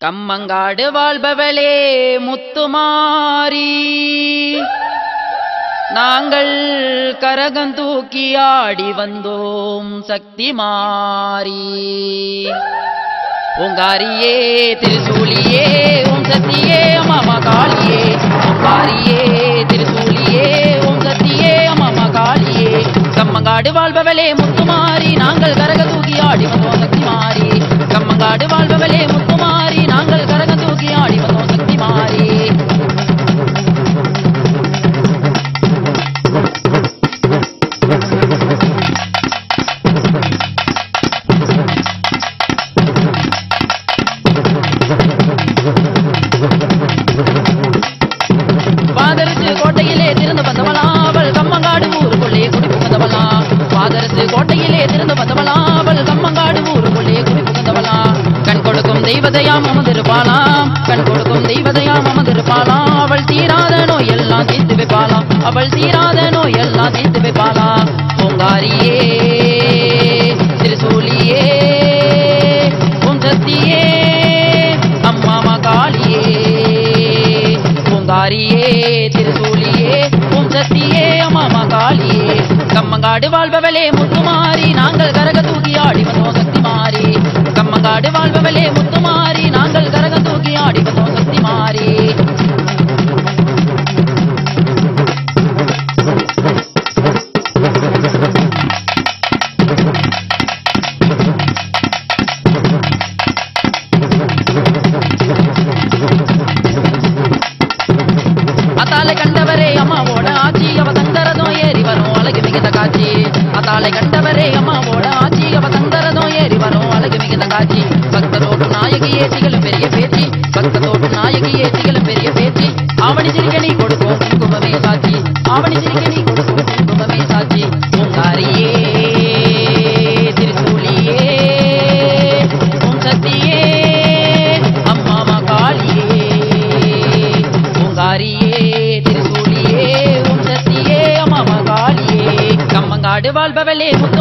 கம்மங்காடு வாழ்பவளே முத்துமாரி நாங்கள் கரகம் தூக்கி ஆடி வந்தோம் சக்தி மாறி ஓங்காரியே திருசூலியே ஓம் சத்தியே அம்மா காளியே ஓங்காரியே திருசூலியே ஓம் சத்தியே அம்மா காளியே கம்மங்காடு வாழ்பவளே முத்துமாரி நாங்கள் கரக தூக்கி ஆடி வந்தோம் சக்தி மாறி கம்மங்காடு வாழ்பவளே முத்துமாரி நாங்கள் கரக தூக்கி ஆடி வந்தோம் சக்தி மாறி வாதரசு கோட்டையிலே திறந்து வந்தவளா அவள் கம்மங்காடு ஊருக்குள்ளே குடி புகுந்தவளா வாதரசு கோட்டையிலே திறந்து வந்தவளா அவள் கம்மங்காடு ஊருக்குள்ளே குடி புகுந்தவளா கண் கொடுக்கும் தெய்வதையாம் அமர்ந்திருப்பாளாம் கண் கொடுக்கும் தெய்வதையாம் அமர்ந்திருப்பாளாம் அவள் தீராத நோய் எல்லாம் தீர்த்து வைப்பாளாம் அவள் தீராத நோய் எல்லாம் தீர்த்து வைப்பாளாம் பூங்காரியே திருசூலியே உன் சக்தியே அம்மா மகாளியே பூங்காரியே திருசூலியே உம் சக்தியே அம்மா காளியே கம்மங்காடு வாழ்பவளே முத்துமாரி நாங்கள் கரக தூக்கி ஆடி வந்தோம் சக்தி மாறி கம்மங்காடு வாழ்பவளே முத்துமாரி நாங்கள் கரக தூக்கி ஆடி வந்தோம் சக்தி மாறி அத்தாலை கண்டவரே அம்மாவோட ஆட்சி அவ தந்தரதும் ஏறி வரும் அழகு மிகுந்த காட்சி அத்தாலை கண்டவரே அம்மாவோட ஆட்சி அவ தந்தரதும் ஏறி வரும் அழகு மிகுந்த காட்சி பக்தரோடும் நாயகியே திகழும் பெரிய பேச்சு பக்தரோடும் நாயகியே திகழும் பெரிய பேச்சு ஆவணி சிரிக்க நீ கொடுக்கும் குங்குமமே சாட்சி ஆவணி சிரிக்க நீ கொடுக்கும் குங்குமமே சாட்சி பூங்காரியே திருசூலியே உம் சக்தியே அம்மா மகாளியே பூங்காரியே திருசூலியே உம் சக்தியே அம்மா மகாளியே கம்மங்காடு வாழ்பவளே